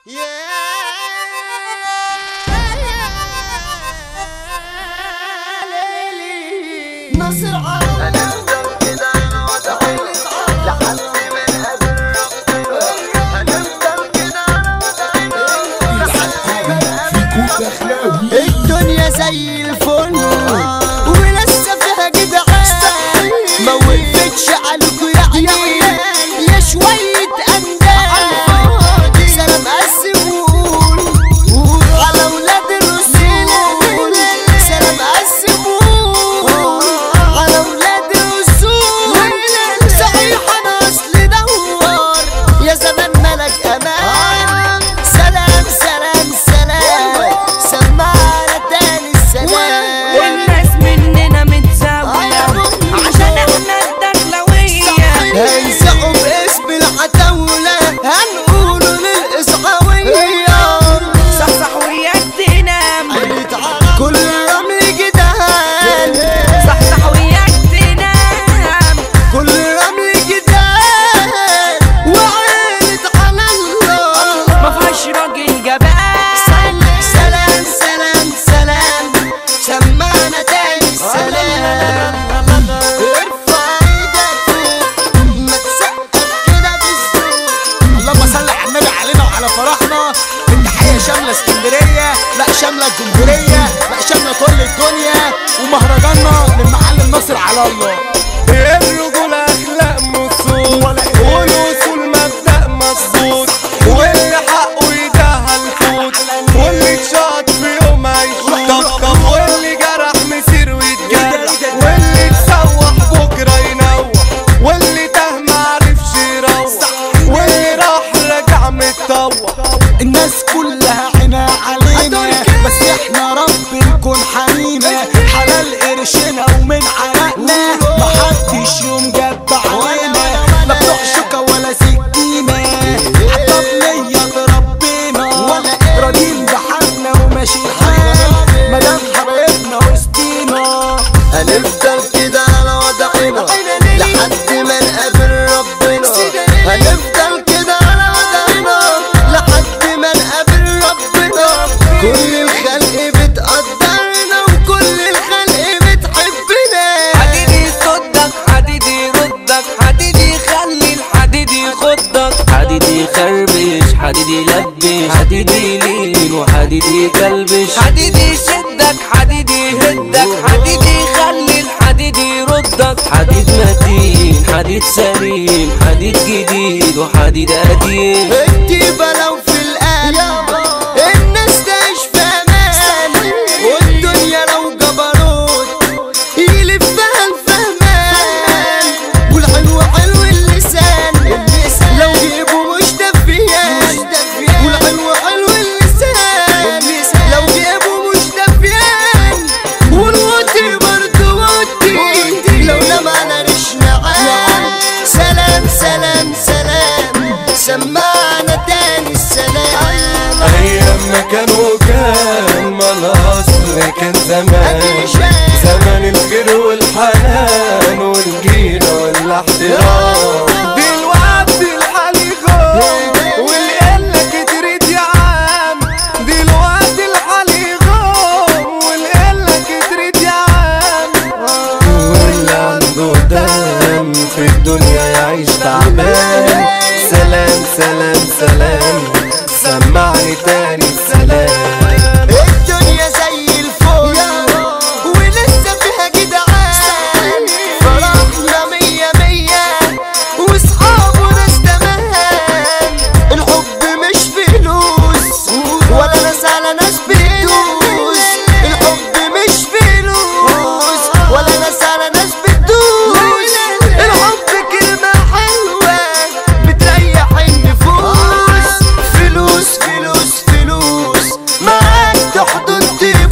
نصر على الدنيا زي الفل ولسه فيها جدعان ما وقفتش عليكوا يعني يا شوية أندال سلام قسم وقول على ولاد الرسول سلام قسم وقول على ولاد الرسول صحيح أنا أصلي دوار يا زمان ملك أمان سلام سلام سلام سمعنا تاني السلام والناس مننا متزاولة عشان احنا الدخلوية هنسقوا باسم العتاولة هنقولوا للإصحاوية صحصح وياك تنام كل رمل جدعان صحصح وياك تنام كل رمل جدعان وعينت على الله ما فيهاش راجل جبان سلام سلام سلام سمعنا تاني السلام ارفع ايدك فوق ما تسقف كده بالذوق اللهم صل على النبي علينا وعلى فرحنا التحية شاملة اسكندرية لا شاملة الجمهورية لا شاملة كل الدنيا ومهرجاننا للمعلم ناصر على الله الرجولة أخلاق مصون والوصول مبدأ مظبوط واللي حقه يدهى الفوت واللي اتشاط في يوم هيشوط طب طب واللي جرح مسير ويتجرح واللي اتسوح بكرة ينوح واللي تاه معرفش يروح واللي راح رجع متطوح الناس كلها عينا علينا بس احنا رب نكون حنينة حلال قرشنا ومن عرقنا محدش يوم جاب علينا لا بتوع شوكة ولا سكينة حتى بنية ربنا راضيين بحالنا وماشي الحال مدام حبايبنا وسطينا هنفضل كده على وضعنا لحد ما نقابل ربنا هنفضل كده على وضعنا لحد ما نقابل ربنا كل الخلق بتقدرنا وكل الخلق بتحبنا حديدي يصدك حديدي يردك حديدي يخلي الحديد يخضك حديدي يخربش حديدي يلبش حديدي يلين وحديدي يكلبش حديدي يشدك حديدي يهدك حديدي يخلي الحديد يردك حديد متين حديد سليم حديد جديد وحديد قديم الديبة لو في القلب الناس تعيش في امان والدنيا لو جبروت يلفها الفهمان والحلو حلو اللسان لو جيبه مش دفيان والحلو حلو اللسان لو جيبه مش دفيان والوطي برضه وطي لو نمعنا نشنعان سلام سلام سلام سمعنا تاني السلام أيام ما كانوا كان ما الأصل كان زمان زمان الخير والحنان والجيرة والاحترام دلوقتي الحال يغام والقلة كترت يا عم دلوقتي الحال يغام والقلة كترت يا عم واللي عنده دم في الدنيا يعيش تعبان سلام سلام سلام سمعني تاني السلام الدنيا زي الفل ولسه فيها جدعان فرحنا مية مية واصحابه ناس تمام الحب مش فلوس ولا ناس على ناس بتدوس الحب مش فلوس ولا ناس على ناس بتدوس الحب كلمة حلوة بتريح النفوس فلوس فلوس فلوس معاك تحضن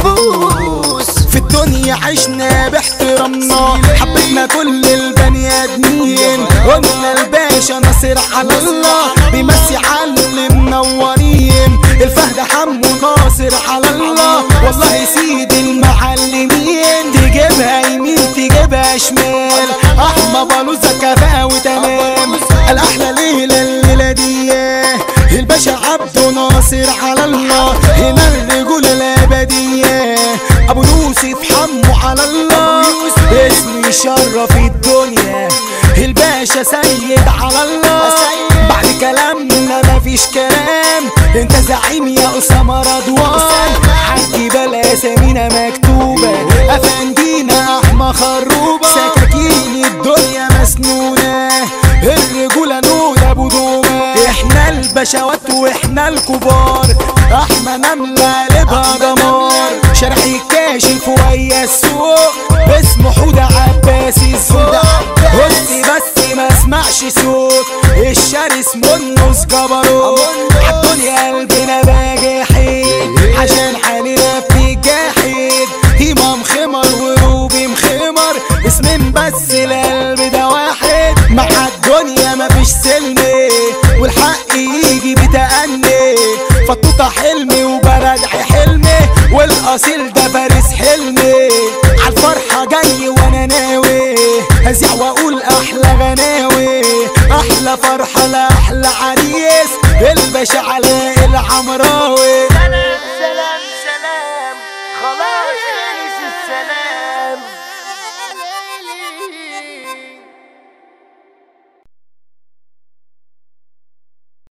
تبوس في الدنيا عشنا باحترامنا حبينا كل البني ادمين قلنا الباشا ناصر على الله بيمسي على اللي منورين الفهد حمو ناصر على الله والله سيد المعلمين تجيبها يمين تجيبها شمال احمى بلوزة كفاءة وتمام الاحلى ليلة الليلة دي الباشا عبده ناصر على الله هنا الرجولة الأبدية أبو يوسف حمو على الله اسمي يشرف الدنيا الباشا سيد على الله بعد كلامنا مفيش كلام انت زعيم يا أسامة رضوان حكي بلا اسامينا مكتوبة أفندينا أحمى خروبة سكاكين الدنيا مسنونة الرجولة نور أبو دومة احنا البشوات واحنا الكبار احنا نملة قلبها دمار شارع الكاشف ويا السوق اسمه حودة عباس الزوق قلت بس ما اسمعش صوت الشرس منص جبروت عالدنيا قلبنا بقى جاحد عشان حالنا بتجاحد همام خمر وروبي مخمر اسمين بس القلب ده واحد مع الدنيا مفيش سلمي والحق يجي بتأني فطوطة حلمي وبردع حلمي والاصيل ده فارس حلمي عالفرحة جاي وانا ناوي هزيع واقول احلى غناوي احلى فرحة لاحلى عريس